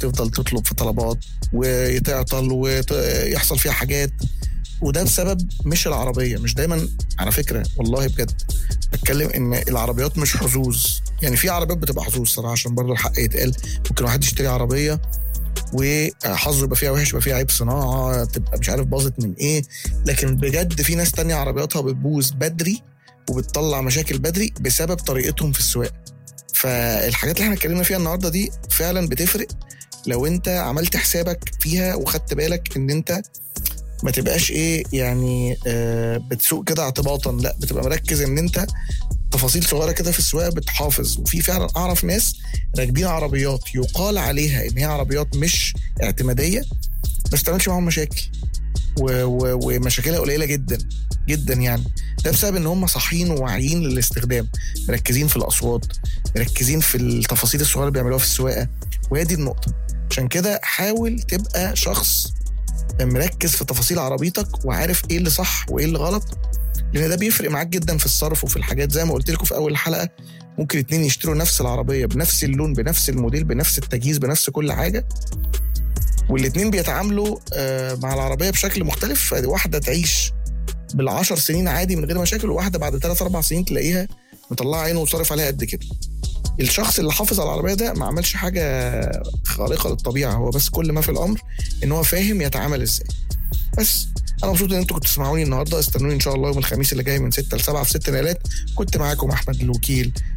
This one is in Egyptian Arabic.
تفضل تطلب في طلبات وتعطل ويحصل فيها حاجات وده بسبب مش العربيه مش دايما على فكره والله بجد بتكلم ان العربيات مش حظوظ يعني في عربيات بتبقى حظوظ صراحه عشان برضه الحق يتقال ممكن واحد يشتري عربيه وحظه يبقى فيها وحش يبقى فيها عيب صناعه تبقى مش عارف باظت من ايه لكن بجد في ناس تانية عربياتها بتبوظ بدري وبتطلع مشاكل بدري بسبب طريقتهم في السواقه فالحاجات اللي احنا اتكلمنا فيها النهارده دي فعلا بتفرق لو انت عملت حسابك فيها وخدت بالك ان انت ما تبقاش ايه يعني آه بتسوق كده اعتباطا لا بتبقى مركز ان انت تفاصيل صغيره كده في السواقه بتحافظ وفي فعلا اعرف ناس راكبين عربيات يقال عليها ان هي عربيات مش اعتماديه بس ما تعملش معاهم مشاكل و- و- ومشاكلها قليله جدا جدا يعني ده بسبب ان هم صاحيين وواعيين للاستخدام مركزين في الاصوات مركزين في التفاصيل الصغيره اللي بيعملوها في السواقه وهي دي النقطه عشان كده حاول تبقى شخص مركز في تفاصيل عربيتك وعارف ايه اللي صح وايه اللي غلط لان ده بيفرق معاك جدا في الصرف وفي الحاجات زي ما قلت لكم في اول الحلقه ممكن اتنين يشتروا نفس العربيه بنفس اللون بنفس الموديل بنفس التجهيز بنفس كل حاجه والاتنين بيتعاملوا آه، مع العربيه بشكل مختلف فواحده تعيش بالعشر سنين عادي من غير مشاكل وواحده بعد ثلاث اربع سنين تلاقيها مطلعه عينه وصارف عليها قد كده الشخص اللي حافظ على العربيه ده ما عملش حاجه خارقه للطبيعه هو بس كل ما في الامر ان هو فاهم يتعامل ازاي بس انا مبسوط ان انتوا كنتوا تسمعوني النهارده استنوني ان شاء الله يوم الخميس اللي جاي من 6 ل 7 في 6 ليالات كنت معاكم احمد الوكيل